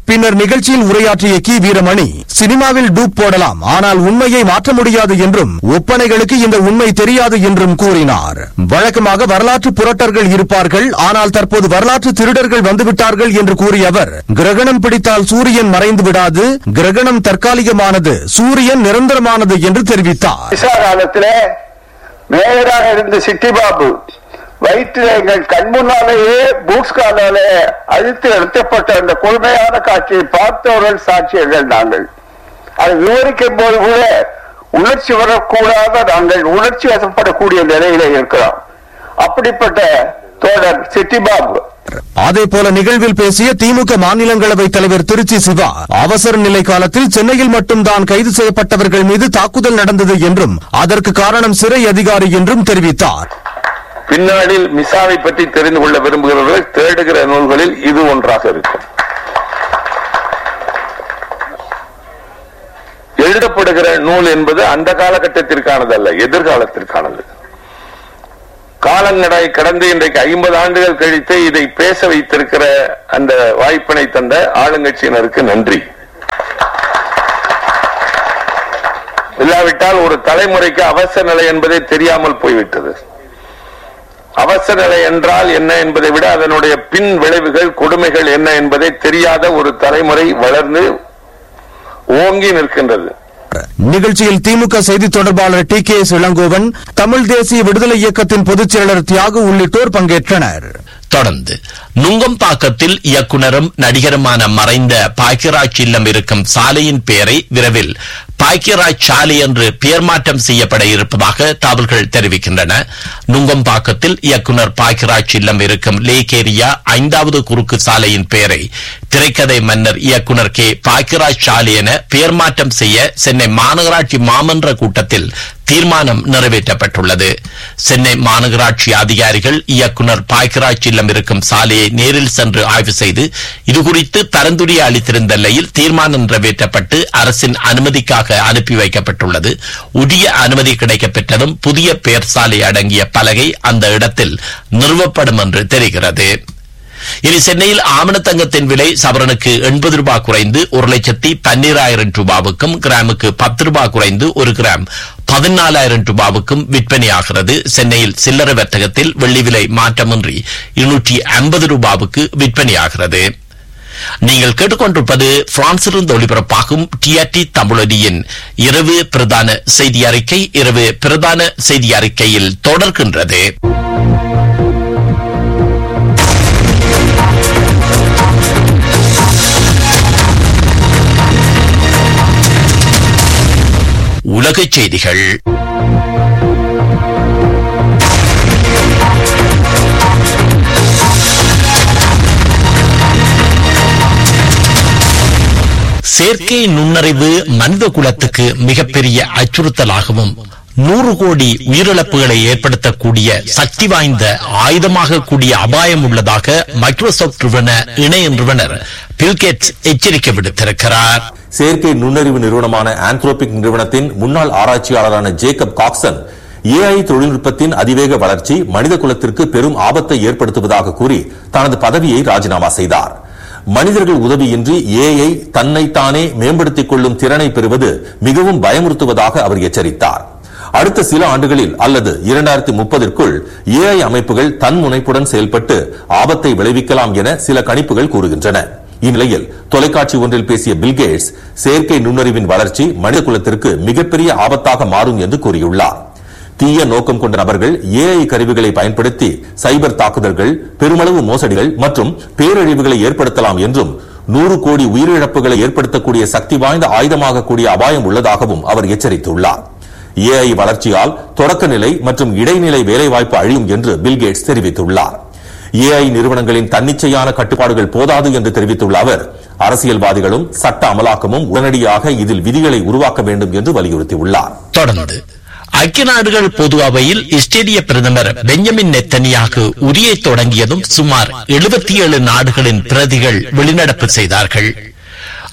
பின்னர் நிகழ்ச்சியில் உரையாற்றிய கி வீரமணி சினிமாவில் டூப் போடலாம் ஆனால் உண்மையை மாற்ற முடியாது என்றும் ஒப்பனைகளுக்கு இந்த உண்மை தெரியாது என்றும் கூறினார் வழக்கமாக வரலாற்று புரட்டர்கள் இருப்பார்கள் ஆனால் தற்போது வரலாற்று திருடர்கள் வந்துவிட்டார்கள் என்று கூறிய அவர் கிரகணம் பிடித்தால் சூரியன் மறைந்து விடாது கிரகணம் தற்காலிகமானது சூரியன் நிரந்தரமானது என்று தெரிவித்தார் விசா காலத்திலே மேயராக இருந்த சிட்டி பாபு வயிற்றில் எங்கள் கண் முன்னாலேயே பூட்ஸ் காலாலே அழித்து நிறுத்தப்பட்ட அந்த கொடுமையான காட்சியை பார்த்தவர்கள் சாட்சியர்கள் நாங்கள் அதை விவரிக்கும் போது கூட உணர்ச்சி வரக்கூடாத நாங்கள் உணர்ச்சி வசப்படக்கூடிய நிலையில இருக்கிறோம் அப்படிப்பட்ட தோழர் சிட்டி பாபு அதே போல நிகழ்வில் பேசிய திமுக மாநிலங்களவை தலைவர் திருச்சி சிவா அவசர நிலை காலத்தில் சென்னையில் மட்டும்தான் கைது செய்யப்பட்டவர்கள் மீது தாக்குதல் நடந்தது என்றும் அதற்கு காரணம் சிறை அதிகாரி என்றும் தெரிவித்தார் பின்னாளில் மிசாவை பற்றி தெரிந்து கொள்ள விரும்புகிறவர்கள் தேடுகிற நூல்களில் இது ஒன்றாக இருக்கும் எழுதப்படுகிற நூல் என்பது அந்த காலகட்டத்திற்கானதல்ல எதிர்காலத்திற்கானது காலங்கடை கடந்து இன்றைக்கு ஐம்பது ஆண்டுகள் கழித்து இதை பேச வைத்திருக்கிற அந்த வாய்ப்பினை தந்த ஆளுங்கட்சியினருக்கு நன்றி இல்லாவிட்டால் ஒரு தலைமுறைக்கு அவசர நிலை என்பதே தெரியாமல் போய்விட்டது அவசர நிலை என்றால் என்ன என்பதை விட அதனுடைய பின் விளைவுகள் கொடுமைகள் என்ன என்பதை தெரியாத ஒரு தலைமுறை வளர்ந்து ஓங்கி நிற்கின்றது நிகழ்ச்சியில் திமுக செய்தி தொடர்பாளர் T K S Elangovan Tamil தேசிய விடுதலை இயக்கத்தின் பொதுச் செயலர் தியாகு உள்ளிட்டோர் பங்கேற்றனர் தொடர்ந்து நுங்கம்பாக்கத்தில் இயக்குனரும் நடிகருமான மறைந்த பாக்கியராஜ் இல்லம் இருக்கும் சாலையின் பெயரை விரைவில் பாக்கியராஜ் சாலை என்று பெயர் மாற்றம் செய்யப்பட இருப்பதாக தகவல்கள் தெரிவிக்கின்றன நுங்கம்பாக்கத்தில் இயக்குனர் பாக்கியராஜ் இல்லம் இருக்கும் லேக் ஏரியா ஐந்தாவது குறுக்கு சாலையின் பெயரை திரைக்கதை மன்னர் இயக்குனர் கே பாக்கியராஜ் சாலை என பெயர் மாற்றம் செய்ய சென்னை மாநகராட்சி மாமன்ற கூட்டத்தில் தீர்மானம் நிறைவேற்றப்பட்டுள்ளது சென்னை மாநகராட்சி அதிகாரிகள் இயக்குனர் பாய்கராஜ் இல்லம் இருக்கும் சாலையை நேரில் சென்று ஆய்வு செய்து இதுகுறித்து பரிந்துரை அளித்திருந்த நிலையில் தீர்மானம் நிறைவேற்றப்பட்டு அரசின் அனுமதிக்காக அனுப்பி வைக்கப்பட்டுள்ளது உரிய அனுமதி கிடைக்கப்பெற்றதும் புதிய பெயர் சாலை அடங்கிய பலகை அந்த இடத்தில் நிறுவப்படும் என்று தெரிகிறது இனி சென்னையில் ஆமணத்தங்கத்தின் விலை சவரனுக்கு எண்பது ரூபாய் குறைந்து ஒரு லட்சத்தி பன்னிராயிரம் ரூபாவுக்கும் கிராமுக்கு பத்து ரூபாய் குறைந்து ஒரு கிராம் பதினாலாயிரம் ரூபாவுக்கும் விற்பனையாகிறது சென்னையில் சில்லறை வர்த்தகத்தில் வெள்ளி விலை மாற்றமின்றி இருநூற்றி ஐம்பது ரூபாவுக்கு விற்பனையாகிறது நீங்கள் கேட்டுக்கொண்டிருப்பது பிரான்சிலிருந்து ஒளிபரப்பாகும் டிஆர்டி தமிழொலியின் இரவு பிரதான செய்தி அறிக்கை இரவு பிரதான செய்தி அறிக்கையில் தொடர்கின்றது உலகச் செய்திகள் செயற்கை நுண்ணறிவு மனித குலத்துக்கு மிகப்பெரிய அச்சுறுத்தலாகவும் நூறு கோடி உயிரிழப்புகளை ஏற்படுத்தக்கூடிய சக்தி வாய்ந்த ஆயுதமாக கூடிய அபாயம் உள்ளதாக மைக்ரோசாப்ட் நிறுவன இணைய நிறுவனர் பில்கேட்ஸ் எச்சரிக்கை விடுத்திருக்கிறார் செயற்கை நுண்ணறிவு நிறுவனமான ஆந்த்ரோபிக் நிறுவனத்தின் முன்னாள் ஆராய்ச்சியாளரான ஜேக்கப் காக்சன் ஏஐ தொழில்நுட்பத்தின் அதிவேக வளர்ச்சி மனித குலத்திற்கு பெரும் ஆபத்தை ஏற்படுத்துவதாக கூறி தனது பதவியை ராஜினாமா செய்தார் மனிதர்கள் உதவியின்றி ஏஐ தன்னைத்தானே மேம்படுத்திக் கொள்ளும் திறனை பெறுவது மிகவும் பயமுறுத்துவதாக அவர் எச்சரித்தார் அடுத்த சில ஆண்டுகளில் அல்லது இரண்டாயிரத்தி முப்பதற்குள் ஏஐ அமைப்புகள் தன் முனைப்புடன் செயல்பட்டு ஆபத்தை விளைவிக்கலாம் என சில கணிப்புகள் கூறுகின்றன இந்நிலையில் தொலைக்காட்சி ஒன்றில் பேசிய பில்கேட்ஸ் செயற்கை நுண்ணறிவின் வளர்ச்சி மனித குலத்திற்கு மிகப்பெரிய ஆபத்தாக மாறும் என்று கூறியுள்ளார் தீய நோக்கம் கொண்ட நபர்கள் ஏஐ கருவிகளை பயன்படுத்தி சைபர் தாக்குதல்கள் பெருமளவு மோசடிகள் மற்றும் பேரழிவுகளை ஏற்படுத்தலாம் என்றும் நூறு கோடி உயிரிழப்புகளை ஏற்படுத்தக்கூடிய சக்தி வாய்ந்த ஆயுதமாக கூடிய அபாயம் உள்ளதாகவும் அவர் எச்சரித்துள்ளார் ஏஐ வளர்ச்சியால் தொடக்க நிலை மற்றும் இடைநிலை வேலைவாய்ப்பு அழியும் என்று பில்கேட்ஸ் தெரிவித்துள்ளார் ஏஐ நிறுவனங்களின் தன்னிச்சையான கட்டுப்பாடுகள் போதாது என்று தெரிவித்துள்ள அவர் அரசியல்வாதிகளும் சட்ட அமலாக்கமும் உடனடியாக இதில் விதிகளை உருவாக்க வேண்டும் என்று வலியுறுத்தியுள்ளார் தொடர்ந்து ஐக்கிய நாடுகள் பொது அவையில் இஸ்ரேலிய பிரதமர் பெஞ்சமின் நெத்தனியாக உரியை தொடங்கியதும் சுமார் எழுபத்தி ஏழு நாடுகளின் பிரதிகள் வெளிநடப்பு செய்தார்கள்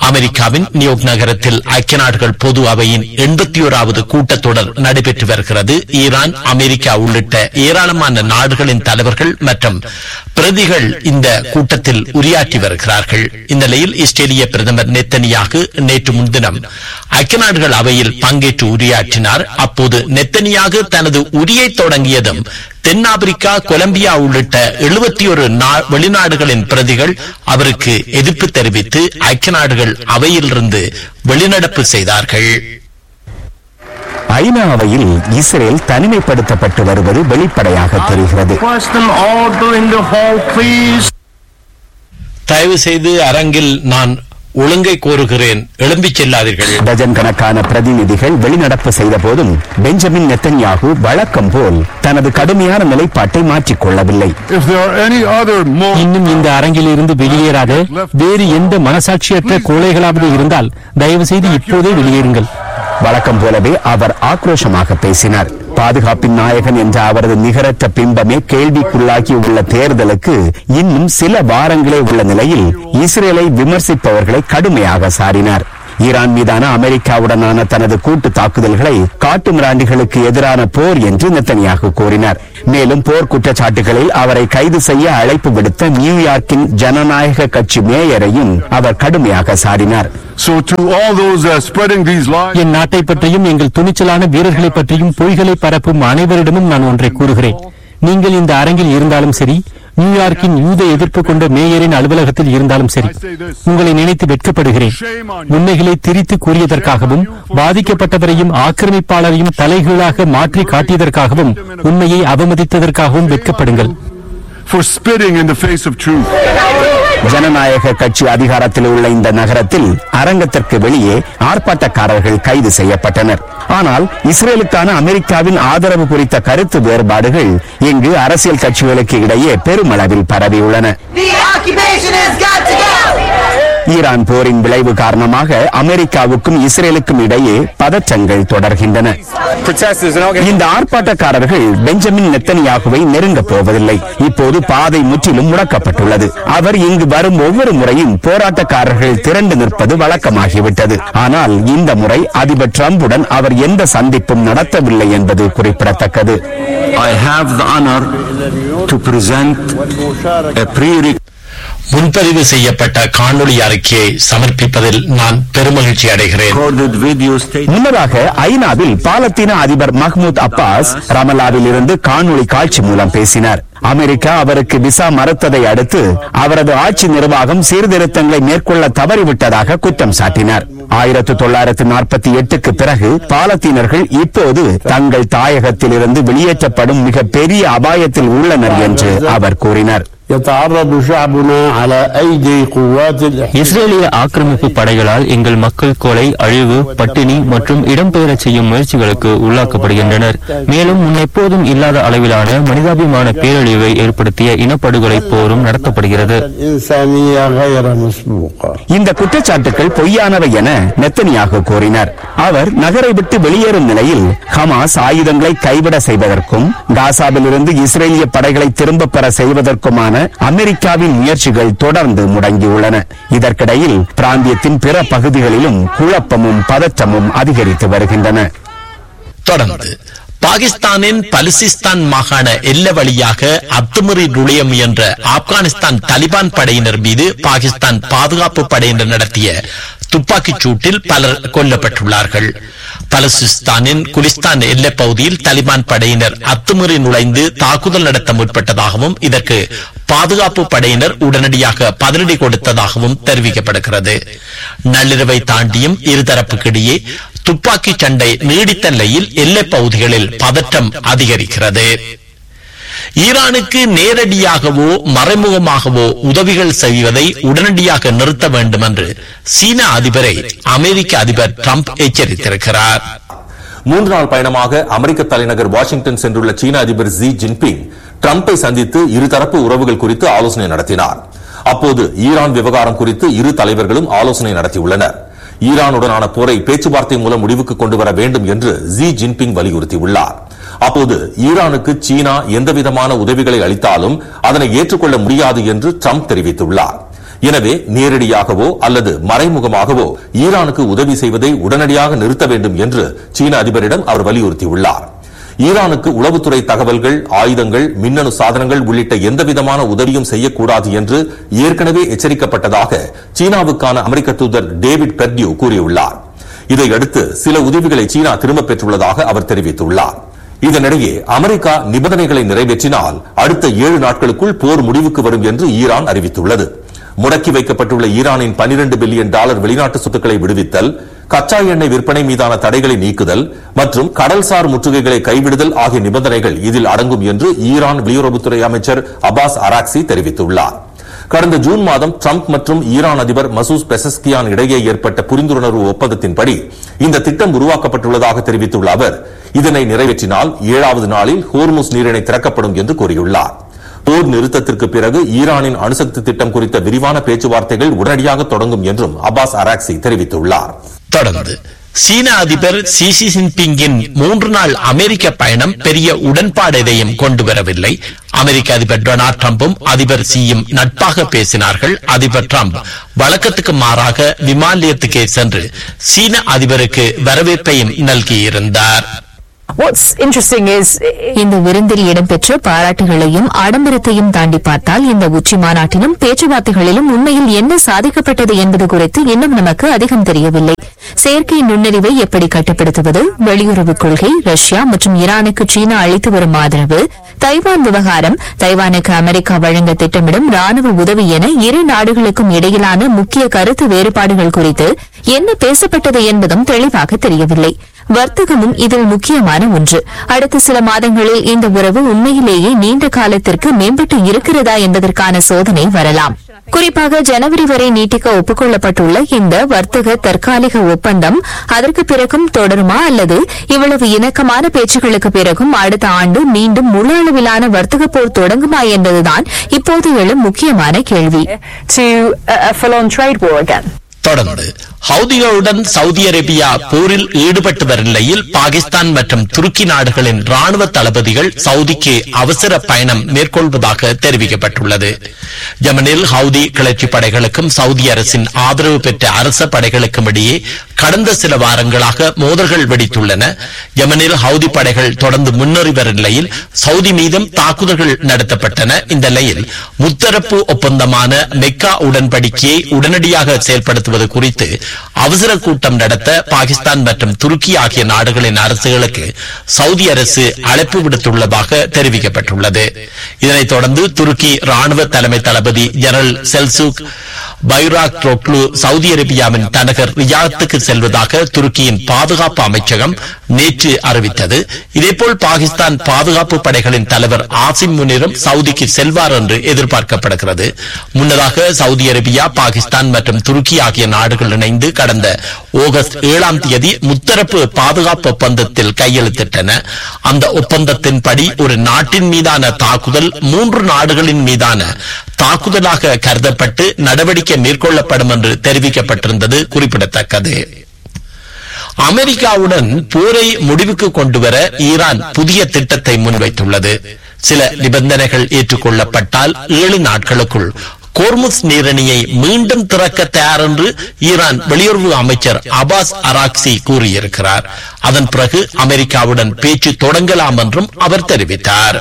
அமெரிக்காவின் நியூயார்க் நகரத்தில் ஐக்கிய நாடுகள் பொது அவையின் எண்பத்தி ஓராவது கூட்டத்தொடர் நடைபெற்று வருகிறது ஈரான் அமெரிக்கா உள்ளிட்ட ஏராளமான நாடுகளின் தலைவர்கள் மற்றும் பிரதிகள் இந்த கூட்டத்தில் உரையாற்றி வருகிறார்கள் இந்த நிலையில் இஸ்ரேலிய பிரதமர் நெத்தனியாக நேற்று முன்தினம் ஐக்கிய நாடுகள் அவையில் பங்கேற்று உரையாற்றினார் அப்போது நெத்தனியாக தனது உரியை தொடங்கியதும் தென்னாப்பிரிக்கா கொலம்பியா உள்ளிட்ட எழுபத்தி ஒரு வெளிநாடுகளின் பிரதிகள் அவருக்கு எதிர்ப்பு தெரிவித்து ஐக்கிய நாடுகள் அவையிலிருந்து வெளிநடப்பு செய்தார்கள் ஐநா அவையில் இஸ்ரேல் தனிமைப்படுத்தப்பட்டு வருவது வெளிப்படையாக தெரிகிறது Request them all to in the hall, please. தயவு செய்து அரங்கில் நான் ஒழுங்கை கோருகிறேன் எழும்பிச் செல்லாதீர்கள் டஜன் கணக்கான பிரதிநிதிகள் வெளிநடப்பு செய்த போதும் பெஞ்சமின் நெத்தன்யாகு வழக்கம் போல் தனது கடுமையான நிலைப்பாட்டை மாற்றிக் கொள்ளவில்லை If there are any other more இன்னும் இந்த அரங்கில் இருந்து வெளியேறாத வேறு எந்த மனசாட்சியற்ற கோழைகளாவது இருந்தால் தயவு செய்து இப்போதே வெளியேறுங்கள் வழக்கம் போலவே அவர் ஆக்ரோஷமாக பேசினார் பாதுகாப்பின் நாயகன் என்ற அவரது நிகரற்ற பிம்பமே கேள்விக்குள்ளாகி உள்ள தேர்தலுக்கு இன்னும் சில வாரங்களே உள்ள நிலையில் இஸ்ரேலை விமர்சிப்பவர்களை கடுமையாக சாடினார் ஈரான் மீதான அமெரிக்காவுடனான தனது கூட்டு தாக்குதல்களை காட்டுமிராண்டிகளுக்கு எதிரான போர் என்று நெத்தனியாக கூறினார் மேலும் போர் குற்றச்சாட்டுகளில் அவரை கைது செய்ய அழைப்பு விடுத்த நியூயார்க்கின் ஜனநாயக கட்சி மேயரையும் அவர் கடுமையாக சாடினார் so to all those that are spreading these lies என் நாட்டை பற்றியும் எங்கள் துணிச்சலான வீரர்களை பற்றியும் பொய்களை பரப்பும் அனைவரிடமும் நான் ஒன்றை கூறுகிறேன் நீங்கள் இந்த அரங்கில் இருந்தாலும் சரி நியூயார்க்கின் யூத எதிர்ப்பு கொண்ட மேயரின் அலுவலகத்தில் இருந்தாலும் சரி உங்களை நினைத்து வெட்கப்படுகிறேன் உண்மைகளை திரித்து கூறியதற்காகவும் பாதிக்கப்பட்டவரையும் ஆக்கிரமிப்பாளரையும் தலைகீழாக மாற்றி காட்டியதற்காகவும் உண்மையை அவமதித்ததற்காகவும் வெட்கப்படுங்கள் for spitting in the face of truth ஜனநாயக கட்சி அதிகாரத்தில் உள்ள இந்த நகரத்தில் அரங்கத்திற்கு வெளியே ஆர்ப்பாட்டக்காரர்கள் கைது செய்யப்பட்டனர் ஆனால் இஸ்ரேலுக்கான அமெரிக்காவின் ஆதரவு குறித்த கருத்து வேறுபாடுகள் இங்கு அரசியல் கட்சிகளுக்கு இடையே பெருமளவில் பரவியுள்ளன The occupation has got to go! Iran போரின் விளைவு காரணமாக அமெரிக்காவுக்கும் இஸ்ரேலுக்கும் இடையே பதற்றங்கள் தொடர்கின்றன இந்த ஆர்ப்பாட்டக்காரர்கள் பெஞ்சமின் நெத்தனியாகுவை நெருங்கப் போவதில்லை இப்போது பாதை முற்றிலும் முடக்கப்பட்டுள்ளது அவர் இங்கு வரும் ஒவ்வொரு முறையும் போராட்டக்காரர்கள் திரண்டு நிற்பது வழக்கமாகிவிட்டது ஆனால் இந்த முறை அதிபர் டிரம்புடன் அவர் எந்த சந்திப்பும் நடத்தவில்லை என்பது குறிப்பிடத்தக்கது I have the honor to present a pre முன்பதிவு செய்யப்பட்ட காணொளி அறிக்கையை சமர்ப்பிப்பதில் நான் பெருமகிழ்ச்சி அடைகிறேன் recorded video statement. முன்னதாக ஐநாவில் பாலத்தீன அதிபர் மஹ்மூத் அப்பாஸ் ரமலாவில் இருந்து காணொளி காட்சி மூலம் பேசினார் அமெரிக்கா அவருக்கு விசா மறுத்ததை அடுத்து அவரது ஆட்சி நிர்வாகம் சீர்திருத்தங்களை மேற்கொள்ள தவறிவிட்டதாக குற்றம் சாட்டினார் ஆயிரத்து தொள்ளாயிரத்து நாற்பத்தி எட்டுக்கு பிறகு பாலத்தீனர்கள் இப்போது தங்கள் தாயகத்திலிருந்து வெளியேற்றப்படும் மிக பெரிய அபாயத்தில் உள்ளனர் என்று அவர் கூறினார் يتعرض شعبنا على أيدي قوات الاحتلال இஸ்ரேலிய ஆக்கிரமிப்பு படைகளால் எங்கள் மக்கள் கொலை அழிவு பட்டினி மற்றும் இடம்பெயரச் செய்யும் முயற்சிகளுக்கு உள்ளாக்கப்படுகின்றனர் மேலும் முன்னெப்போதும் இல்லாத அளவிலான மனிதாபிமான பேரழிவை ஏற்படுத்திய இனப்படுகொலை போரும் நடத்தப்படுகிறது الإنسانية غير مسبوقة இந்த குற்றச்சாட்டுகள் பொய்யானவை என நெத்தனியாக கூறினார் அவர் நகரை விட்டு வெளியேறும் நிலையில் ஹமாஸ் ஆயுதங்களை கைவிட செய்வதற்கும் காசாவில் இருந்து இஸ்ரேலிய படைகளை திரும்பப் பெற செய்வதற்குமான அமெரிக்காவின் முயற்சிகள் தொடர்ந்து முடங்கியுள்ளன இதற்கிடையில் பிராந்தியத்தின் பிற பகுதிகளிலும் குழப்பமும் பதற்றமும் அதிகரித்து வருகின்றன தொடர்ந்து பாகிஸ்தானின் பலுசிஸ்தான் மாகாண எல்லை வழியாக அத்துமீறி நுழைய முயன்ற ஆப்கானிஸ்தான் தலிபான் படையினர் மீது பாகிஸ்தான் பாதுகாப்பு படையினர் நடத்திய துப்பாக்கிச் சூட்டில் பலர் கொல்லப்பட்டுள்ளார்கள் பலுசிஸ்தானின் குலிஸ்தான் எல்லைப் பகுதியில் தலிபான் படையினர் அத்துமீறி நுழைந்து தாக்குதல் நடத்த முற்பட்டதாகவும் இதற்கு பாதுகாப்பு படையினர் உடனடியாக பதிலடி கொடுத்ததாகவும் தெரிவிக்கப்படுகிறது நள்ளிரவை தாண்டியும் இருதரப்புக்கிடையே துப்பாக்கி சண்டை நீடித்த நிலையில் எல்லைப் பகுதிகளில் பதற்றம் அதிகரிக்கிறது ஈரானுக்கு நேரடியாகவோ மறைமுகமாகவோ உதவிகள் செய்வதை உடனடியாக நிறுத்த வேண்டும் என்று சீன அதிபரை அமெரிக்க அதிபர் டிரம்ப் எச்சரித்திருக்கிறார் மூன்று நாள் பயணமாக அமெரிக்க தலைநகர் வாஷிங்டன் சென்றுள்ள சீன அதிபர் ஜி ஜின்பிங் டிரம்பை சந்தித்து இருதரப்பு உறவுகள் குறித்து ஆலோசனை நடத்தினார் அப்போது ஈரான் விவகாரம் குறித்து இரு தலைவர்களும் ஆலோசனை நடத்தியுள்ளனர் ஈரானுடனான போரை பேச்சுவார்த்தை மூலம் முடிவுக்கு கொண்டு வர வேண்டும் என்று ஜி ஜின்பிங் வலியுறுத்தியுள்ளார் அப்போது ஈரானுக்கு சீனா எந்தவிதமான உதவிகளை அளித்தாலும் அதனை ஏற்றுக்கொள்ள முடியாது என்று ட்ரம்ப் தெரிவித்துள்ளார் எனவே நேரடியாகவோ அல்லது மறைமுகமாகவோ ஈரானுக்கு உதவி செய்வதை உடனடியாக நிறுத்த வேண்டும் என்று சீன அதிபரிடம் அவர் வலியுறுத்தியுள்ளார் ஈரானுக்கு உளவுத்துறை தகவல்கள் ஆயுதங்கள் மின்னணு சாதனங்கள் உள்ளிட்ட எந்தவிதமான உதவியும் செய்யக்கூடாது என்று ஏற்கனவே எச்சரிக்கப்பட்டதாக சீனாவுக்கான அமெரிக்க தூதர் டேவிட் பெர்டியூ கூறியுள்ளார் இதையடுத்து சில உதவிகளை சீனா திரும்பப் பெற்றுள்ளதாக அவர் தெரிவித்துள்ளார் இதனிடையே அமெரிக்கா நிபந்தனைகளை நிறைவேற்றினால் அடுத்த ஏழு நாட்களுக்குள் போர் முடிவுக்கு வரும் என்று ஈரான் அறிவித்துள்ளது முடக்கி வைக்கப்பட்டுள்ள ஈரானின் 12 பில்லியன் டாலர் வெளிநாட்டு சொத்துக்களை விடுவித்தல் கச்சா எண்ணெய் விற்பனை மீதான தடைகளை நீக்குதல் மற்றும் கடல்சார் முற்றுகைகளை கைவிடுதல் ஆகிய நிபந்தனைகள் இதில் அடங்கும் என்று ஈரான் வெளியுறவுத்துறை அமைச்சர் அபாஸ் அராக்சி தெரிவித்துள்ளார் கடந்த ஜூன் மாதம் ட்ரம்ப் மற்றும் ஈரான் அதிபர் மசூஸ் பெசஸ்கியான் இடையே ஏற்பட்ட புரிந்துணர்வு ஒப்பந்தத்தின்படி இந்த திட்டம் உருவாக்கப்பட்டுள்ளதாக தெரிவித்துள்ள அவர் இதனை நிறைவேற்றினால் ஏழாவது நாளில் ஹோர்முஸ் நீரிணை திறக்கப்படும் என்று கூறியுள்ளார் போர் நிறுத்தத்திற்கு பிறகு ஈரானின் அணுசக்தி திட்டம் குறித்த விரிவான பேச்சுவார்த்தைகள் உடனடியாக தொடங்கும் என்றும் அப்பாஸ் அராக்சி தெரிவித்துள்ளார் தொடர்ந்து சீன அதிபர் சி சி ஜின்பிங்கின் மூன்று நாள் அமெரிக்க பயணம் பெரிய உடன்பாடு எதையும் கொண்டு வரவில்லை அமெரிக்க அதிபர் டொனால்ட் ட்ரம்பும் அதிபர் சியும் நட்பாக பேசினார்கள் அதிபர் ட்ரம்ப் வழக்கத்துக்கு மாறாக விமான நிலையத்துக்கே சென்று சீன அதிபருக்கு வரவேற்பையும் நல்கியிருந்தார் What's interesting is இந்த விருந்தில் இடம்பெற்ற பாராட்டுகளையும் ஆடம்பரத்தையும் தாண்டி பார்த்தால் இந்த உச்சி மாநாட்டிலும் பேச்சுவார்த்தைகளிலும் உண்மையில் என்ன சாதிக்கப்பட்டது என்பது குறித்து இன்னும் நமக்கு அதிகம் தெரியவில்லை செயற்கை நுண்ணறிவை எப்படி கட்டுப்படுத்துவது வெளியுறவுக் கொள்கை ரஷ்யா மற்றும் ஈரானுக்கு சீனா அளித்து வரும் ஆதரவு தைவான் விவகாரம் தைவானுக்கு அமெரிக்கா வழங்க திட்டமிடும் ராணுவ உதவி என இரு நாடுகளுக்கும் இடையிலான முக்கிய கருத்து வேறுபாடுகள் குறித்து என்ன பேசப்பட்டது என்பதும் தெளிவாக தெரியவில்லை வர்த்தகமும் இதில் முக்கியமான ஒன்று அடுத்த சில மாதங்களில் இந்த உறவு உண்மையிலேயே நீண்ட காலத்திற்கு மேம்பட்டு இருக்கிறதா என்பதற்கான சோதனை வரலாம் குறிப்பாக ஜனவரி வரை நீட்டிக்க ஒப்புக்கொள்ளப்பட்டுள்ள இந்த வர்த்தக தற்காலிக ஒப்பந்தம் அதற்கு பிறகும் தொடருமா அல்லது இவ்வளவு இணக்கமான பேச்சுகளுக்கு பிறகும் அடுத்த ஆண்டு மீண்டும் முழு அளவிலான வர்த்தக போர் தொடங்குமா என்பதுதான் இப்போது எழும் முக்கியமான கேள்வி தொடர்ந்து ஹவுதிகளுடன் சவுதி அரேபியா போரில் ஈடுபட்டு வரும் நிலையில் பாகிஸ்தான் மற்றும் துருக்கி நாடுகளின் ராணுவ தளபதிகள் சவுதிக்கு அவசர பயணம் மேற்கொள்வதாக தெரிவிக்கப்பட்டுள்ளது யமனில் ஹவுதி கிளர்ச்சி படைகளுக்கும் சவுதி அரசின் ஆதரவு பெற்ற அரச படைகளுக்கும் இடையே கடந்த சில வாரங்களாக மோதல்கள் வெடித்துள்ளன யமனில் ஹவுதி படைகள் தொடர்ந்து முன்னேறி வரும் நிலையில் சவுதி மீதும் தாக்குதல்கள் நடத்தப்பட்டன இந்த நிலையில் முத்தரப்பு ஒப்பந்தமான மெக்கா உடன்படிக்கையை உடனடியாக செயல்படுத்துவது குறித்து அவசர கூட்டம் நடத்த பாகிஸ்தான் மற்றும் துருக்கி ஆகிய நாடுகளின் அரசுகளுக்கு சவுதி அரசு அழைப்பு விடுத்துள்ளதாக தெரிவிக்கப்பட்டுள்ளது இதனைத் தொடர்ந்து துருக்கி ராணுவ தலைமை தளபதி ஜெனரல் செல்சூக் பைராக் ரோக்லு சவுதி அரேபியாவின் தலைநகர் ரியாத்துக்கு செல்வதாக துருக்கியின் பாதுகாப்பு அமைச்சகம் நேற்று அறிவித்தது இதேபோல் பாகிஸ்தான் பாதுகாப்பு படைகளின் தலைவர் ஆசிம் முனிரும் சவுதிக்கு செல்வார் என்று எதிர்பார்க்கப்படுகிறது முன்னதாக சவுதி அரேபியா பாகிஸ்தான் மற்றும் துருக்கி ஆகிய நாடுகள் இணைந்து கடந்த ஆகஸ்ட் ஏழாம் தேதி முத்தரப்பு பாதுகாப்பு ஒப்பந்தத்தில் கையெழுத்திட்டன அந்த ஒப்பந்தத்தின்படி ஒரு நாட்டின் மீதான தாக்குதல் மூன்று நாடுகளின் மீதான தாக்குதலாக கருதப்பட்டு நடவடிக்கை மேற்கொள்ளப்படும் என்று தெரிவிக்கப்பட்டிருந்தது குறிப்பிடத்தக்கது அமெரிக்காவுடன் போரை முடிவுக்கு கொண்டுவர ஈரான் புதிய திட்டத்தை முன்வைத்துள்ளது சில நிபந்தனைகள் ஏற்றுக்கொள்ளப்பட்டால் ஏழு நாட்களுக்குள் கோர்முஸ் நீரணியை மீண்டும் திறக்க தயார் என்று ஈரான் வெளியுறவு அமைச்சர் அபாஸ் அராக்சி கூறியிருக்கிறார் அதன் பிறகு அமெரிக்காவுடன் பேச்சு தொடங்கலாம் என்றும் அவர் தெரிவித்தார்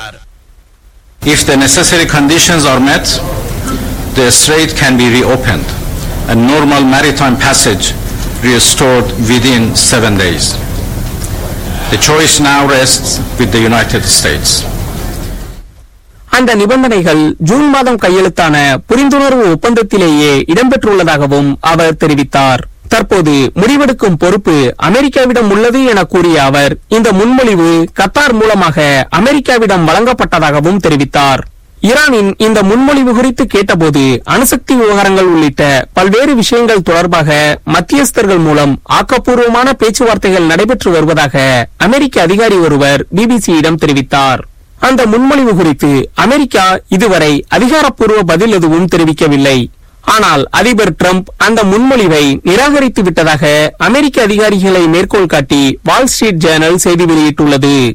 If the necessary conditions are met, the strait can be reopened and normal maritime passage restored within seven days. The choice now rests with the United States. அந்த நிபந்தனைகள் ஜூன் மாதம் கையெழுத்தான புரிந்துணர்வு ஒப்பந்தத்திலேயே இடம்பெற்றுள்ளதாகவும் அவர் தெரிவித்தார் தற்போது முடிவெடுக்கும் பொறுப்பு அமெரிக்காவிடம் உள்ளது என கூறிய அவர் இந்த முன்மொழிவு கத்தார் மூலமாக அமெரிக்காவிடம் வழங்கப்பட்டதாகவும் தெரிவித்தார் ஈரானின் இந்த முன்மொழிவு குறித்து கேட்டபோது அணுசக்தி விவகாரங்கள் உள்ளிட்ட பல்வேறு விஷயங்கள் தொடர்பாக மத்தியஸ்தர்கள் மூலம் ஆக்கப்பூர்வமான பேச்சுவார்த்தைகள் நடைபெற்று வருவதாக அமெரிக்க அதிகாரி ஒருவர் பிபிசியிடம் தெரிவித்தார் அந்த முன்மொழிவு குறித்து அமெரிக்கா இதுவரை அதிகாரப்பூர்வ பதில் எதுவும் தெரிவிக்கவில்லை ஆனால் அதிபர் டிரம்ப் அந்த முன்மொழிவை நிராகரித்து விட்டதாக அமெரிக்க அதிகாரிகளை மேற்கோள் காட்டி வால் ஸ்ட்ரீட் ஜேர்னல் செய்தி வெளியிட்டுள்ளது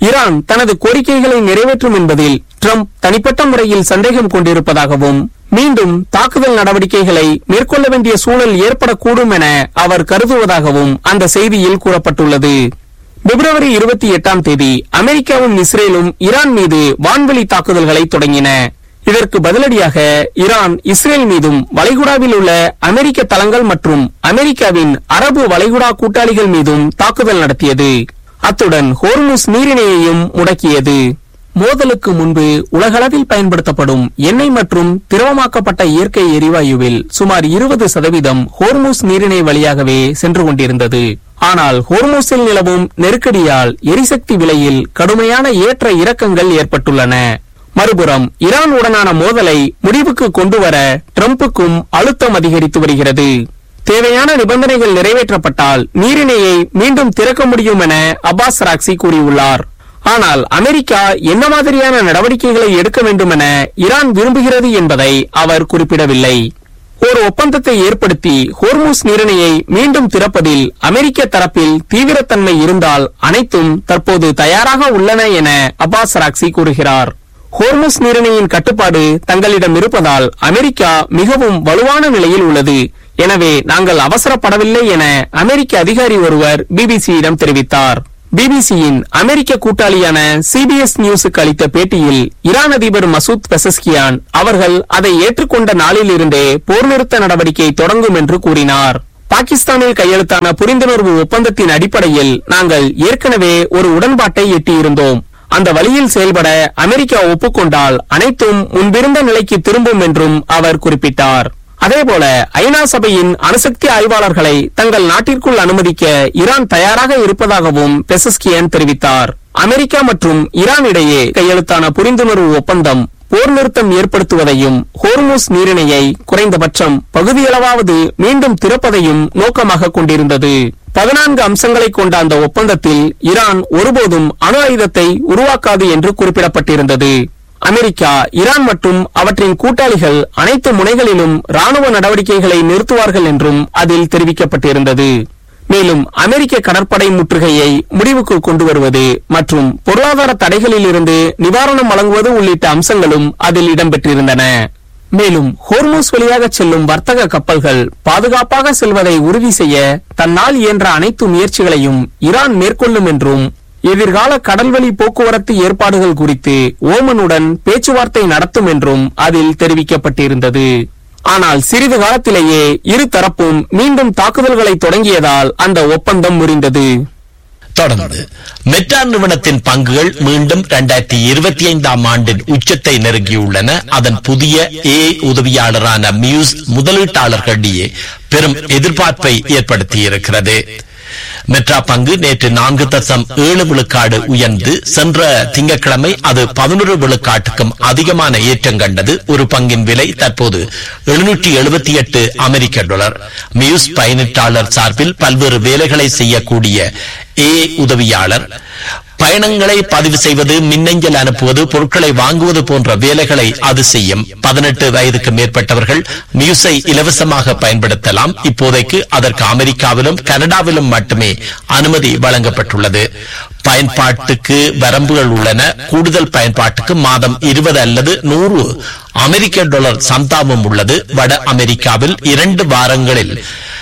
ஈரான் தனது கோரிக்கைகளை நிறைவேற்றும் என்பதில் ட்ரம்ப் தனிப்பட்ட முறையில் சந்தேகம் கொண்டிருப்பதாகவும் மீண்டும் தாக்குதல் நடவடிக்கைகளை மேற்கொள்ள வேண்டிய சூழல் ஏற்படக்கூடும் என அவர் கருதுவதாகவும் அந்த செய்தியில் கூறப்பட்டுள்ளது பிப்ரவரி இருபத்தி எட்டாம் தேதி அமெரிக்காவும் இஸ்ரேலும் ஈரான் மீது வான்வெளி தாக்குதல்களை தொடங்கின இதற்கு பதிலடியாக ஈரான் இஸ்ரேல் மீதும் வளைகுடாவில் உள்ள அமெரிக்க தளங்கள் மற்றும் அமெரிக்காவின் அரபு வளைகுடா கூட்டாளிகள் மீதும் தாக்குதல் நடத்தியது அத்துடன் ஹோர்முஸ் நீரிணையையும் முடக்கியது மோதலுக்கு முன்பு உலகளவில் பயன்படுத்தப்படும் எண்ணெய் மற்றும் திரவமாக்கப்பட்ட இயற்கை எரிவாயுவில் சுமார் இருபது சதவீதம் ஹோர்முஸ் நீரிணை வழியாகவே சென்று கொண்டிருந்தது ஆனால் ஹோர்முஸில் நிலவும் நெருக்கடியால் எரிசக்தி விலையில் கடுமையான ஏற்ற இறக்கங்கள் ஏற்பட்டுள்ளன மறுபுறம் ஈரான் உடனான மோதலை முடிவுக்கு கொண்டுவர ட்ரம்புக்கும் அழுத்தம் அதிகரித்து வருகிறது தேவையான நிபந்தனைகள் நிறைவேற்றப்பட்டால் நீரிணையை மீண்டும் திறக்க முடியும் என அப்பாஸ் ராக்சி கூறியுள்ளார் ஆனால் அமெரிக்கா என்ன மாதிரியான நடவடிக்கைகளை எடுக்க வேண்டும் என ஈரான் விரும்புகிறது என்பதை அவர் குறிப்பிடவில்லை ஒரு ஒப்பந்தத்தை ஏற்படுத்தி ஹோர்முஸ் நீரிணையை மீண்டும் திறப்பதில் அமெரிக்க தரப்பில் தீவிரத்தன்மை இருந்தால் அனைத்தும் தற்போது தயாராக உள்ளன என அப்பாஸ் ராக்சி கூறுகிறார் ஹோர்முஸ் நீரிணையின் கட்டுப்பாடு தங்களிடம் இருப்பதால் அமெரிக்கா மிகவும் வலுவான நிலையில் உள்ளது எனவே நாங்கள் அவசரப்படவில்லை என அமெரிக்க அதிகாரி ஒருவர் பிபிசியிடம் தெரிவித்தார் பிபிசியின் அமெரிக்க கூட்டாளியான சிபிஎஸ் நியூஸுக்கு அளித்த பேட்டியில் ஈரான் அதிபர் மசூத் பெசஸ்கியான் அவர்கள் அதை ஏற்றுக்கொண்ட நாளிலிருந்தே போர் நிறுத்த நடவடிக்கை தொடங்கும் என்று கூறினார் பாகிஸ்தானில் கையெழுத்தான புரிந்துணர்வு ஒப்பந்தத்தின் அடிப்படையில் நாங்கள் ஏற்கனவே ஒரு உடன்பாட்டை எட்டியிருந்தோம் அந்த வழியில் செயல்பட அமெரிக்கா ஒப்புக்கொண்டால் அனைத்தும் முன்பிருந்த நிலைக்கு திரும்பும் என்றும் அவர் குறிப்பிட்டார் அதேபோல ஐநா சபையின் அணுசக்தி ஆய்வாளர்களை தங்கள் நாட்டிற்குள் அனுமதிக்க ஈரான் தயாராக இருப்பதாகவும் பெசஸ்கியன் தெரிவித்தார் அமெரிக்கா மற்றும் ஈரான் இடையே கையெழுத்தான புரிந்துணர்வு ஒப்பந்தம் போர் நிறுத்தம் ஏற்படுத்துவதையும் ஹோர்முஸ் நீரிணையை குறைந்தபட்சம் பகுதியளவாவது மீண்டும் திறப்பதையும் நோக்கமாக கொண்டிருந்தது பதினான்கு அம்சங்களை கொண்ட அந்த ஒப்பந்தத்தில் ஈரான் ஒருபோதும் அணு ஆயுதத்தை உருவாக்காது என்று குறிப்பிடப்பட்டிருந்தது அமெரிக்கா ஈரான் மற்றும் அவற்றின் கூட்டாளிகள் அனைத்து முனைகளிலும் ராணுவ நடவடிக்கைகளை நிறுத்துவார்கள் என்றும் அதில் தெரிவிக்கப்பட்டிருந்தது மேலும் அமெரிக்க கடற்படை முற்றுகையை முடிவுக்கு கொண்டு வருவது மற்றும் பொருளாதார தடைகளில் இருந்து நிவாரணம் வழங்குவது உள்ளிட்ட அம்சங்களும் அதில் இடம்பெற்றிருந்தன மேலும் ஹோர்மூஸ் வழியாக செல்லும் வர்த்தக கப்பல்கள் பாதுகாப்பாக செல்வதை உறுதி செய்ய தன்னால் இயன்ற அனைத்து முயற்சிகளையும் ஈரான் மேற்கொள்ளும் என்றும் எதிர்கால கடல்வழி போக்குவரத்து ஏற்பாடுகள் குறித்து ஓமனுடன் பேச்சுவார்த்தை நடத்தும் என்றும் அதில் தெரிவிக்கப்பட்டிருந்தது ஆனால் சிறிது காலத்திலேயே இரு தரப்பும் மீண்டும் தாக்குதல்களை தொடங்கியதால் அந்த ஒப்பந்தம் முறிந்தது தொடர்ந்து மெட்டா நிறுவனத்தின் பங்குகள் மீண்டும் இரண்டாயிரத்தி இருபத்தி ஐந்தாம் ஆண்டின் உச்சத்தை நெருங்கியுள்ளன அதன் புதிய ஏ உதவியாளரான மியூஸ் முதலீட்டாளர்களிடையே பெரும் எதிர்பார்ப்பை ஏற்படுத்தியிருக்கிறது மெட்ரா பங்கு நேற்று நான்கு தசம் ஏழு விழுக்காடு உயர்ந்து சென்ற திங்கட்கிழமை அது பதினொரு விழுக்காட்டுக்கும் அதிகமான ஏற்றம் கண்டது ஒரு பங்கின் விலை தற்போது எழுநூற்றி எழுபத்தி எட்டு அமெரிக்க டாலர் மியூஸ் பயணிட்டாளர் சார்பில் பல்வேறு வேலைகளை செய்யக்கூடிய ஏ உதவியாளர் பயணங்களை பதிவு செய்வது மின்னஞ்சல் அனுப்புவது பொருட்களை வாங்குவது போன்ற வேலைகளை அது செய்யும் பதினெட்டு வயதுக்கு மேற்பட்டவர்கள் மியூஸை இலவசமாக பயன்படுத்தலாம் இப்போதைக்கு அதற்கு அமெரிக்காவிலும் கனடாவிலும் மட்டுமே அனுமதி வழங்கப்பட்டுள்ளது பயன்பாட்டுக்கு வரம்புகள் உள்ளன கூடுதல் பயன்பாட்டுக்கு மாதம் இருபது அல்லது நூறு அமெரிக்க டாலர் சந்தாவும் உள்ளது வட அமெரிக்காவில் இரண்டு வாரங்களில்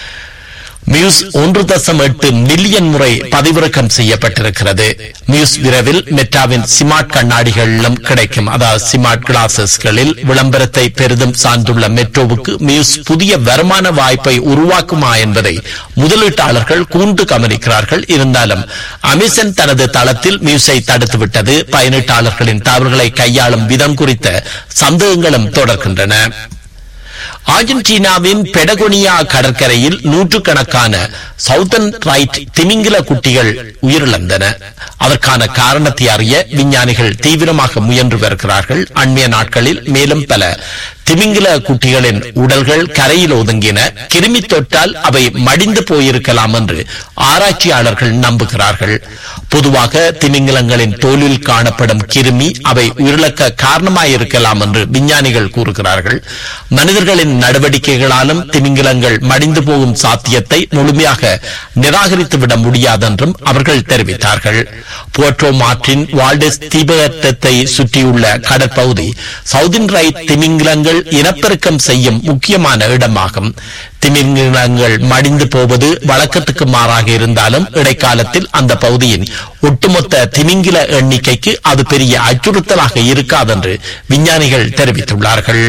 மியூஸ் ஒன்று தசம் எட்டு மில்லியன் முறை பதிவிறக்கம் செய்யப்பட்டிருக்கிறது மியூஸ் விரைவில் மெட்டாவின் சிமார்ட் கண்ணாடிகளிலும் கிடைக்கும் அதாவது சிமார்ட் கிளாசஸ்களில் விளம்பரத்தை பெரிதும் சார்ந்துள்ள மெட்ரோவுக்கு மியூஸ் புதிய வருமான வாய்ப்பை உருவாக்குமா என்பதை முதலீட்டாளர்கள் கூண்டு கவனிக்கிறார்கள் இருந்தாலும் அமேசான் தனது தளத்தில் மியூஸை தடுத்துவிட்டது பயனீட்டாளர்களின் தவறுகளை கையாளும் விதம் குறித்த சந்தேகங்களும் தொடர்கின்றன அர்ஜென்டினாவின் பெடகோனியா கடற்கரையில் நூற்றுக்கணக்கான சவுத்தன் ரைட் திமிங்கில குட்டிகள் உயிரிழந்தன அதற்கான காரணத்தை அறிய விஞ்ஞானிகள் தீவிரமாக முயன்று வருகிறார்கள் அண்மைய நாட்களில் மேலும் பல திமிங்கில குட்டிகளின் உடல்கள் கரையில் ஒதுங்கின கிருமி தொற்றால் அவை மடிந்து போயிருக்கலாம் என்று ஆராய்ச்சியாளர்கள் நம்புகிறார்கள் பொதுவாக திமிங்கிலங்களின் தோலில் காணப்படும் கிருமி அவை உயிரிழக்க காரணமாயிருக்கலாம் என்று விஞ்ஞானிகள் கூறுகிறார்கள் மனிதர்களின் நடவடிக்கைகளாலும் திமிங்கிலங்கள் மடிந்து போகும் சாத்தியத்தை முழுமையாக நிராகரித்துவிட முடியாதென்றும் அவர்கள் தெரிவித்தார்கள் போர்ட்டோ மார்டின் வால்டெஸ் தீபகத்தை சுற்றியுள்ள கடற்பகுதி சவுதின் ரைட் திமிங்கிலங்கள் இனப்பெருக்கம் செய்யும் முக்கியமான இடமாகும் திமிங்கிலங்கள் மடிந்து போவது வழக்கத்துக்கு மாறாக இருந்தாலும் இடைக்காலத்தில் அந்த பகுதியின் ஒட்டுமொத்த திமிங்கில எண்ணிக்கைக்கு அது பெரிய அச்சுறுத்தலாக இருக்காதென்று விஞ்ஞானிகள் தெரிவித்துள்ளார்கள்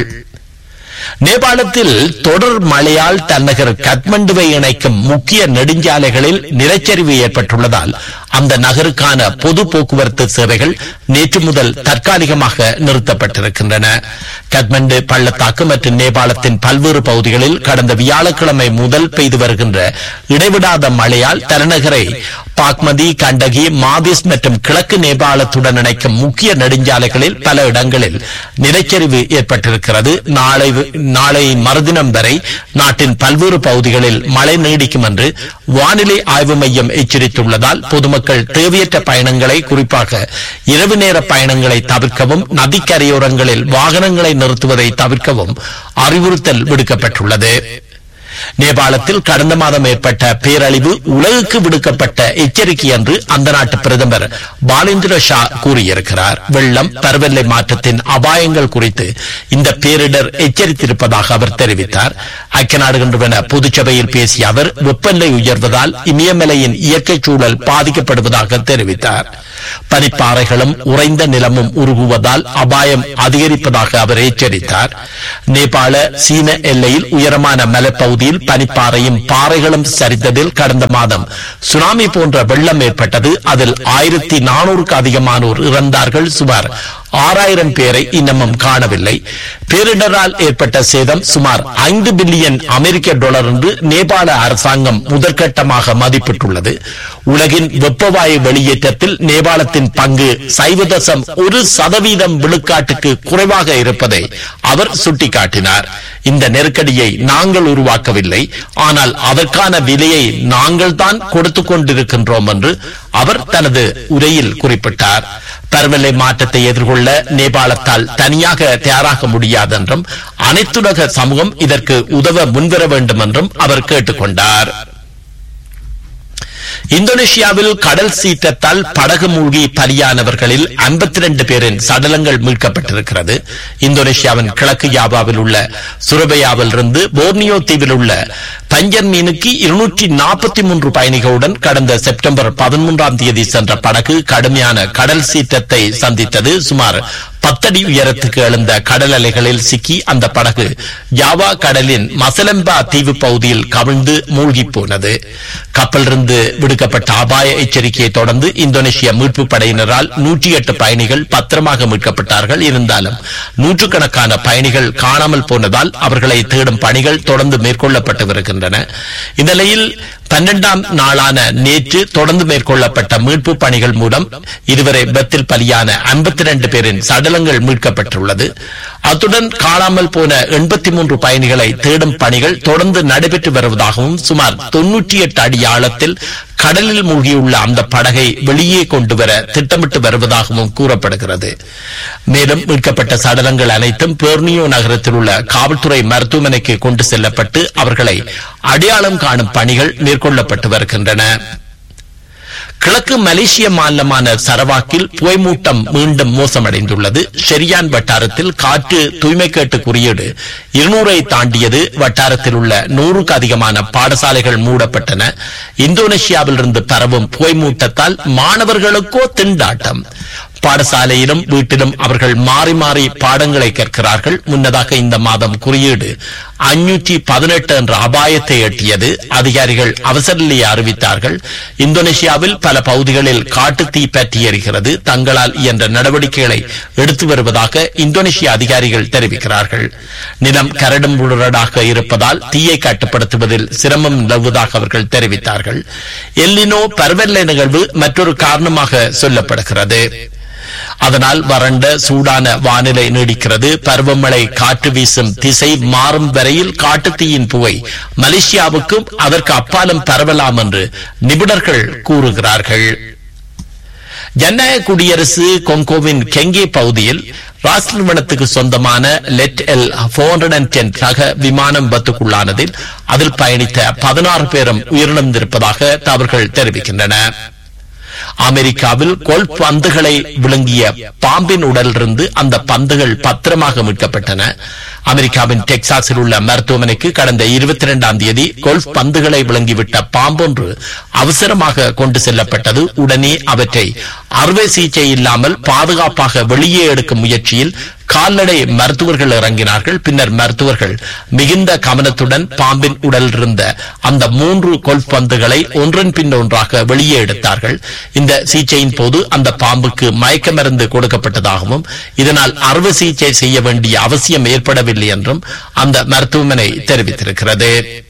நேபாளத்தில் தொடர் மழையால் தன்னகர் கத்மண்டுவை இணைக்கும் முக்கிய நெடுஞ்சாலைகளில் நிலச்சரிவு ஏற்பட்டுள்ளதால் அந்த நகருக்கான பொது போக்குவரத்து சேவைகள் நேற்று முதல் தற்காலிகமாக நிறுத்தப்பட்டிருக்கின்றன கத்மண்டு பள்ளத்தாக்கு மற்றும் நேபாளத்தின் பல்வேறு பகுதிகளில் கடந்த வியாழக்கிழமை முதல் பெய்து வருகின்ற இடைவிடாத மழையால் தலைநகரை பாக்மதி கண்டகி மாதிஸ் மற்றும் கிழக்கு நேபாளத்துடன் இணைக்கும் முக்கிய நெடுஞ்சாலைகளில் பல இடங்களில் நிலச்சரிவு ஏற்பட்டிருக்கிறது நாளை நாளை மறுதினம் வரை நாட்டின் பல்வேறு பகுதிகளில் மழை நீடிக்கும் என்று வானிலை ஆய்வு மையம் எச்சரித்துள்ளதால் பொதுமக்கள் தேவையற்ற பயணங்களை குறிப்பாக இரவு நேர பயணங்களை தவிர்க்கவும் நதிக்கரையோரங்களில் வாகனங்களை நிறுத்துவதை தவிர்க்கவும் அறிவுறுத்தல் விடுக்கப்பட்டுள்ளது நேபாளத்தில் கடந்த மாதம் ஏற்பட்ட பேரழிவு உலகுக்கு விடுக்கப்பட்ட எச்சரிக்கை என்று அந்த நாட்டு பிரதமர் பாலேந்திர ஷா கூறியிருக்கிறார் வெள்ளம் பருவநிலை மாற்றத்தின் அபாயங்கள் குறித்து இந்த பேரிடர் எச்சரித்திருப்பதாக அவர் தெரிவித்தார் ஐக்கிய நாடுகள் நிறுவன பொதுச்சபையில் பேசிய அவர் வெப்பநிலை உயர்வதால் இமயமலையின் இயற்கை சூழல் பாதிக்கப்படுவதாக தெரிவித்தார் பனிப்பாறைகளும் உறைந்த நிலமும் உருகுவதால் அபாயம் அதிகரிப்பதாக அவர் எச்சரித்தார் நேபாள சீன எல்லையில் உயரமான மலைப்பகுதியில் பனிப்பாறையும் பாறைகளும் சரிந்ததில் கடந்த மாதம் சுனாமி போன்ற வெள்ளம் ஏற்பட்டது அதில் ஆயிரத்தி நானூறுக்கு அதிகமானோர் இறந்தார்கள் சுமார் ஆறாயிரம் பேரை இன்னமும் காணவில்லை பேரிடரால் ஏற்பட்ட சேதம் சுமார் ஐந்து பில்லியன் அமெரிக்க டாலர் என்று நேபாள அரசாங்கம் முதற்கட்டமாக மதிப்பிட்டுள்ளது உலகின் வெப்பவாயு வெளியேற்றத்தில் நேபாளத்தின் பங்கு சைவ தசம் ஒரு சதவீதம் விழுக்காட்டுக்கு குறைவாக இருப்பதை அவர் சுட்டிக்காட்டினார் இந்த நெருக்கடியை நாங்கள் உருவாக்கவில்லை ஆனால் அதற்கான விலையை நாங்கள் தான் கொடுத்துக் கொண்டிருக்கின்றோம் என்று அவர் தனது உரையில் குறிப்பிட்டார் பருவநிலை மாற்றத்தை எதிர்கொள்ள நேபாளத்தால் தனியாக தயாராக முடியாதென்றும் அனைத்துலக சமூகம் இதற்கு உதவ முன்வர வேண்டும் என்றும் அவர் கேட்டுக்கொண்டார் இந்தோனேஷியாவில் கடல் சீற்றத்தால் படகு மூழ்கி பலியானவர்களில் 52 பேரின் சடலங்கள் மீட்கப்பட்டிருக்கிறது இந்தோனேஷியாவின் கிழக்கு யாவாவில் உள்ள சுரபயாவில் இருந்து போர்னியோ தீவில் உள்ள பஞ்சர் மீனுக்கு இருநூற்றி நாற்பத்தி மூன்று பயணிகளுடன் கடந்த செப்டம்பர் பதிமூன்றாம் தேதி சென்ற படகு கடுமையான கடல் சீற்றத்தை சந்தித்தது சுமார் பத்தடி உயரத்துக்கு எழுந்த கடல் அலைகளில் சிக்கி அந்த படகு ஜாவா கடலின் மசலம்பா தீவு பகுதியில் கவிழ்ந்து மூழ்கி போனது கப்பலிருந்து விடுக்கப்பட்ட அபாய எச்சரிக்கையை தொடர்ந்து இந்தோனேஷிய மீட்பு படையினரால் நூற்றி எட்டு பயணிகள் பத்திரமாக மீட்கப்பட்டார்கள் இருந்தாலும் நூற்றுக்கணக்கான பயணிகள் காணாமல் போனதால் அவர்களை தேடும் பணிகள் தொடர்ந்து மேற்கொள்ளப்பட்டு வருகின்றன இந்நிலையில் பன்னெண்டாம் நாளான நேற்று தொடர்ந்து மேற்கொள்ளப்பட்ட மீட்பு பணிகள் மூலம் இதுவரை விபத்தில் பலியான 52 பேரின் சடலங்கள் மீட்கப்பட்டுள்ளது அத்துடன் காணாமல் போன எண்பத்தி மூன்று பயணிகளை தேடும் பணிகள் தொடர்ந்து நடைபெற்று வருவதாகவும் சுமார் தொன்னூற்றி எட்டு அடி ஆழத்தில் கடலில் மூழ்கியுள்ள அந்த படகை வெளியே கொண்டு வர திட்டமிட்டு வருவதாகவும் கூறப்படுகிறது மேலும் மீட்கப்பட்ட சடலங்கள் அனைத்தும் பெர்னியோ நகரத்தில் உள்ள காவல்துறை மருத்துவமனைக்கு கொண்டு செல்லப்பட்டு அவர்களை அடையாளம் காணும் பணிகள் மேற்கொள்ளப்பட்டு வருகின்றன கிழக்கு மலேசிய மாநிலமான சரவாக்கில் புகைமூட்டம் மீண்டும் மோசமடைந்துள்ளது ஷெரியான் வட்டாரத்தில் காற்று தூய்மை கேட்டு குறியீடு இருநூறை தாண்டியது வட்டாரத்தில் உள்ள நூறுக்கு அதிகமான பாடசாலைகள் மூடப்பட்டன இந்தோனேஷியாவிலிருந்து பரவும் புகைமூட்டத்தால் மாணவர்களுக்கோ திண்டாட்டம் பாடசாலையிலும் வீட்டிலும் அவர்கள் மாறி மாறி பாடங்களை கற்கிறார்கள் முன்னதாக இந்த மாதம் குறியீடு அஞ்சூற்றி பதினெட்டு என்ற அபாயத்தை எட்டியது அதிகாரிகள் அவசர நிலையை அறிவித்தார்கள் இந்தோனேஷியாவில் பல பகுதிகளில் காட்டு தீ பற்றி எரிகிறது தங்களால் இயன்ற நடவடிக்கைகளை எடுத்து வருவதாக இந்தோனேஷிய அதிகாரிகள் தெரிவிக்கிறார்கள் நிலம் கரடும் முரடாக இருப்பதால் தீயை கட்டுப்படுத்துவதில் சிரமம் நிலவுவதாக அவர்கள் தெரிவித்தார்கள் எல்லினோ பருவநிலை நிகழ்வு மற்றொரு காரணமாக சொல்லப்படுகிறது அதனால் வறண்ட சூடான வானிலை நீடிக்கிறது பருவமழை காற்று வீசும் திசை மாறும் வரையில் காட்டுத்தீயின் புகை மலேசியாவுக்கும் அதற்கு அப்பாலும் பரவலாம் என்று நிபுணர்கள் கூறுகிறார்கள் ஜனநாயக குடியரசு கொங்கோவின் கெங்கே பகுதியில் ராஸ் நிறுவனத்துக்கு சொந்தமான லெட் எல் போர் ரக விமானம் விபத்துக்குள்ளானதில் அதில் பயணித்த பதினாறு பேரும் உயிரிழந்திருப்பதாக தவறுகள் தெரிவிக்கின்றன அமெரிக்காவில் கோல்ஃப் பந்துகளை விழுங்கிய பாம்பின் உடலிருந்து அந்த பந்துகள் பத்திரமாக மீட்கப்பட்டன அமெரிக்காவின் டெக்சாஸில் உள்ள மருத்துவமனைக்கு கடந்த இருபத்தி இரண்டாம் தேதி கோல்ஃப் பந்துகளை விளங்கிவிட்ட பாம்பொன்று அவசரமாக கொண்டு செல்லப்பட்டது உடனே அவற்றை அறுவை சிகிச்சை இல்லாமல் பாதுகாப்பாக வெளியே எடுக்கும் முயற்சியில் கால்நடை மருத்துவர்கள் இறங்கினார்கள் பின்னர் மருத்துவர்கள் மிகுந்த கவனத்துடன் பாம்பின் உடல் இருந்த அந்த மூன்று கோல்ஃப் பந்துகளை ஒன்றன் பின் ஒன்றாக வெளியே எடுத்தார்கள் இந்த சிகிச்சையின் போது அந்த பாம்புக்கு மயக்க மருந்து கொடுக்கப்பட்டதாகவும் இதனால் அறுவை சிகிச்சை செய்ய வேண்டிய அவசியம் ஏற்படவில்லை என்றும் அந்த மருத்துவமனை தெரிவித்திருக்கிறது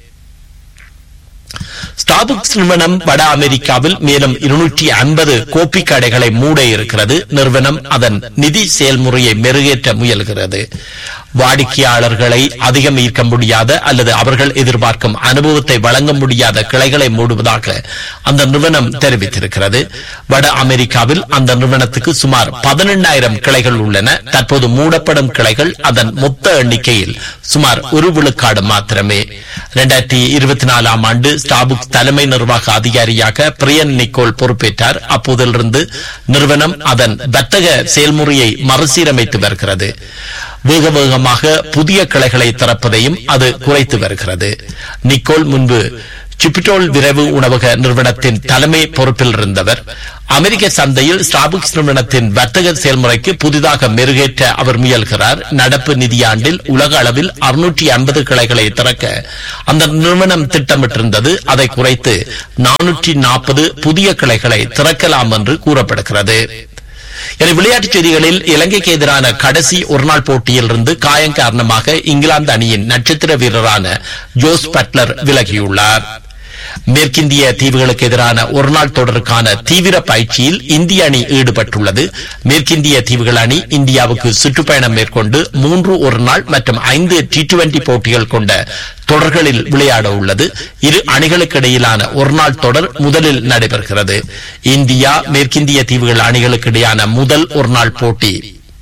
ஸ்டார்புக்ஸ் நிறுவனம் வட அமெரிக்காவில் மேலும் இருநூற்றி ஐம்பது கோப்பி கடைகளை மூட இருக்கிறது நிறுவனம் அதன் நிதி செயல்முறையை மெருகேற்ற முயல்கிறது வாடிக்கையாளர்களை அதிகம் ஈர்க்க முடியாத அல்லது அவர்கள் எதிர்பார்க்கும் அனுபவத்தை வழங்க முடியாத கிளைகளை மூடுவதாக அந்த நிறுவனம் தெரிவித்திருக்கிறது வட அமெரிக்காவில் அந்த நிறுவனத்துக்கு சுமார் பதினெண்ணாயிரம் கிளைகள் உள்ளன தற்போது மூடப்படும் கிளைகள் அதன் மொத்த எண்ணிக்கையில் சுமார் ஒரு விழுக்காடு மாத்திரமே இரண்டாயிரத்தி இருபத்தி நாலாம் ஆண்டு ஸ்டாபுக்ஸ் தலைமை நிர்வாக அதிகாரியாக பிரியன் நிக்கோல் பொறுப்பேற்றார் அப்போதிலிருந்து நிறுவனம் அதன் வர்த்தக செயல்முறையை மறுசீரமைத்து வருகிறது வேக வேகமாக புதிய கிளைகளை திறப்பதையும் அது குறைத்து வருகிறது நிக்கோல் முன்பு சிப்பிட்டோல் விரைவு உணவக நிறுவனத்தின் தலைமை பொறுப்பில் இருந்தவர் அமெரிக்க சந்தையில் ஸ்டாபிக்ஸ் நிறுவனத்தின் வர்த்தக செயல்முறைக்கு புதிதாக மெருகேற்ற அவர் முயல்கிறார் நடப்பு நிதியாண்டில் உலக அளவில் அறுநூற்றி ஐம்பது கிளைகளை திறக்க அந்த நிறுவனம் திட்டமிட்டிருந்தது அதை குறைத்து நானூற்றி நாற்பது புதிய கிளைகளை திறக்கலாம் என்று கூறப்படுகிறது என விளையாட்டுச் செய்திகளில் இலங்கைக்கு எதிரான கடைசி ஒருநாள் போட்டியில் இருந்து காயம் காரணமாக இங்கிலாந்து அணியின் நட்சத்திர வீரரான ஜோஸ் பட்லர் விலகியுள்ளார் மேற்கிந்திய தீவுகளுக்கு எதிரான ஒருநாள் தொடருக்கான தீவிர பயிற்சியில் இந்திய அணி ஈடுபட்டுள்ளது மேற்கிந்திய தீவுகள் அணி இந்தியாவுக்கு சுற்றுப்பயணம் மேற்கொண்டு மூன்று ஒரு நாள் மற்றும் ஐந்து டி டுவெண்டி போட்டிகள் கொண்ட தொடர்களில் விளையாட உள்ளது இரு அணிகளுக்கு இடையிலான ஒருநாள் தொடர் முதலில் நடைபெறுகிறது இந்தியா மேற்கிந்திய தீவுகள் அணிகளுக்கு இடையான முதல் ஒருநாள் போட்டி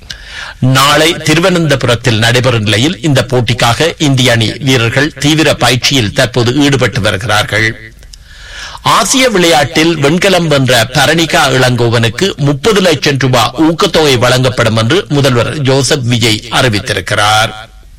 நாளை திருவனந்தபுரத்தில் நடைபெறும் நிலையில் இந்த போட்டிக்காக இந்திய அணி வீரர்கள் தீவிர பயிற்சியில் தற்போது ஈடுபட்டு வருகிறார்கள் ஆசிய விளையாட்டில் வெண்கலம் வென்ற பரணிகா இளங்கோவனுக்கு முப்பது லட்சம் ரூபாய் ஊக்கத்தொகை வழங்கப்படும் என்று முதல்வர் ஜோசப் விஜய் அறிவித்திருக்கிறார்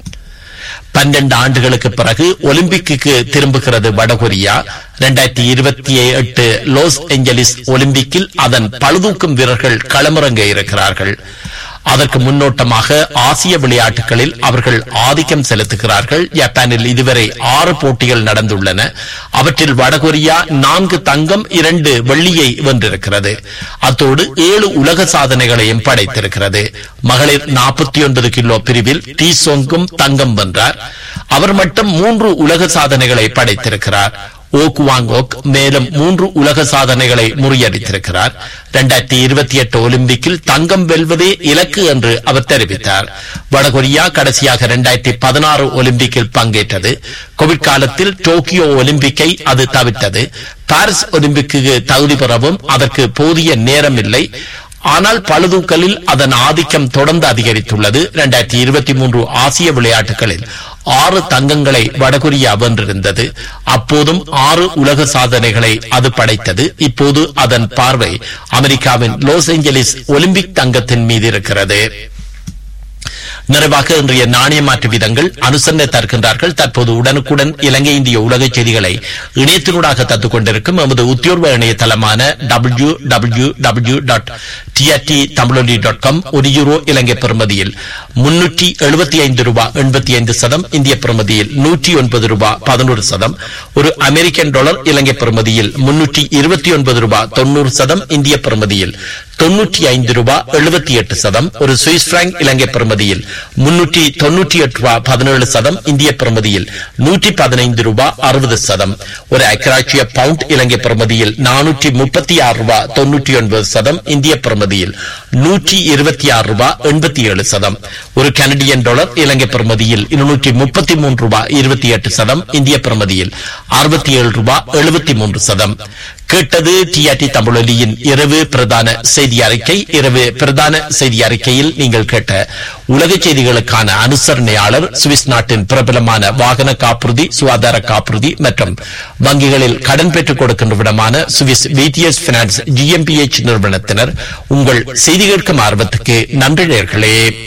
பன்னெண்டு ஆண்டுகளுக்கு பிறகு ஒலிம்பிக்கு திரும்புகிறது வடகொரியா இரண்டாயிரத்தி இருபத்தி எட்டு லாஸ் ஏஞ்சலிஸ் ஒலிம்பிக்கில் அதன் பழுதூக்கும் வீரர்கள் களமிறங்க இருக்கிறார்கள் அதற்கு முன்னோட்டமாக ஆசிய விளையாட்டுகளில் அவர்கள் ஆதிக்கம் செலுத்துகிறார்கள் ஜப்பானில் இதுவரை ஆறு போட்டிகள் நடந்துள்ளன அவற்றில் வடகொரியா நான்கு தங்கம் இரண்டு வெள்ளியை வென்றிருக்கிறது அத்தோடு ஏழு உலக சாதனைகளையும் படைத்திருக்கிறது மகளிர் நாற்பத்தி ஒன்பது கிலோ பிரிவில் டி சொங்கும் தங்கம் வென்றார் அவர் மட்டும் மூன்று உலக சாதனைகளை படைத்திருக்கிறார் ஓக்குவாங் ஓக் மேலும் மூன்று உலக சாதனைகளை முறியடித்திருக்கிறார் இரண்டாயிரத்தி இருபத்தி எட்டு ஒலிம்பிக்கில் தங்கம் வெல்வதே இலக்கு என்று அவர் தெரிவித்தார் வடகொரியா கடைசியாக இரண்டாயிரத்தி பதினாறு ஒலிம்பிக்கில் பங்கேற்றது கோவிட் காலத்தில் டோக்கியோ ஒலிம்பிக்கை அது தவிர்த்தது பாரிஸ் ஒலிம்பிக்கு தகுதி பெறவும் அதற்கு போதிய நேரம் இல்லை ஆனால் பழுதூக்கலில் அதன் ஆதிக்கம் தொடர்ந்து அதிகரித்துள்ளது இரண்டாயிரத்தி இருபத்தி மூன்று ஆசிய விளையாட்டுகளில் ஆறு தங்கங்களை வடகொரியா வென்றிருந்தது அப்போதும் ஆறு உலக சாதனைகளை அது படைத்தது இப்போது அதன் பார்வை அமெரிக்காவின் லாஸ் ஏஞ்சலிஸ் ஒலிம்பிக் தங்கத்தின் மீது இருக்கிறது நிறைவாக இன்றைய நாணய மாற்று விதங்கள் அனுசரணை தருகின்றார்கள் தற்போது உடனுக்குடன் இலங்கை இந்திய உலக செய்திகளை இணையத்தினூடாக தத்துக் கொண்டிருக்கும் எமது உத்தியோர்வ இணையதளமான W W W dot TRT Tamiloli dot com ஒரு யூரோ இலங்கை பெறுமதியில் முன்னூற்றி எழுபத்தி ஐந்து ரூபாய் எண்பத்தி ஐந்து சதம் இந்திய பெறுமதியில் நூற்றி ஒன்பது ரூபாய் பதினோரு சதம் ஒரு அமெரிக்கன் டாலர் இலங்கை பெறுமதியில் முன்னூற்றி இருபத்தி ஒன்பது ரூபாய் தொண்ணூறு சதம் இந்திய பெறுமதியில் தொன்னூற்றி ஐந்து ரூபாய் எழுபத்தி எட்டு சதம் ஒரு சுவிஸ் பிராங்க் இலங்கை பிரமதியில் முன்னூற்றி தொன்னூற்றி எட்டு ரூபாய் பதினேழு சதம் இந்திய பிரமதியில் நூற்றி பதினைந்து ரூபாய் அறுபது சதம் ஒரு அக்கராட்சிய பவுண்ட் இலங்கை பிரமதியில் நானூற்றி முப்பத்தி ஆறு ரூபாய் தொன்னூற்றி ஒன்பது சதம் இந்திய பிரமதியில் நூற்றி இருபத்தி ஆறு ரூபாய் எண்பத்தி ஏழு சதம் ஒரு கனடியன் டாலர் இலங்கை பிரமதியில் இருநூற்றி முப்பத்தி மூன்று ரூபாய் இருபத்தி எட்டு சதம் இந்திய பிரமதியில் அறுபத்தி ஏழு ரூபாய் எழுபத்தி மூன்று சதம் கேட்டது டிஆர்டி தமிழொலியின் இரவு பிரதான செய்தி அறிக்கை இரவு பிரதான செய்தி அறிக்கையில் நீங்கள் கேட்ட உலக செய்திகளுக்கான அனுசரணையாளர் சுவிஸ் நாட்டின் பிரபலமான வாகன காப்புறுதி சுகாதார காப்புறுதி மற்றும் வங்கிகளில் கடன் பெற்றுக் கொடுக்கின்ற விடமான சுவிஸ் விடிஎஸ் பினான்ஸ் ஜிஎம்பிஎச் நிறுவனத்தினர் உங்கள் செய்தி கேட்கும் ஆர்வத்துக்கு நன்றி நேர்களே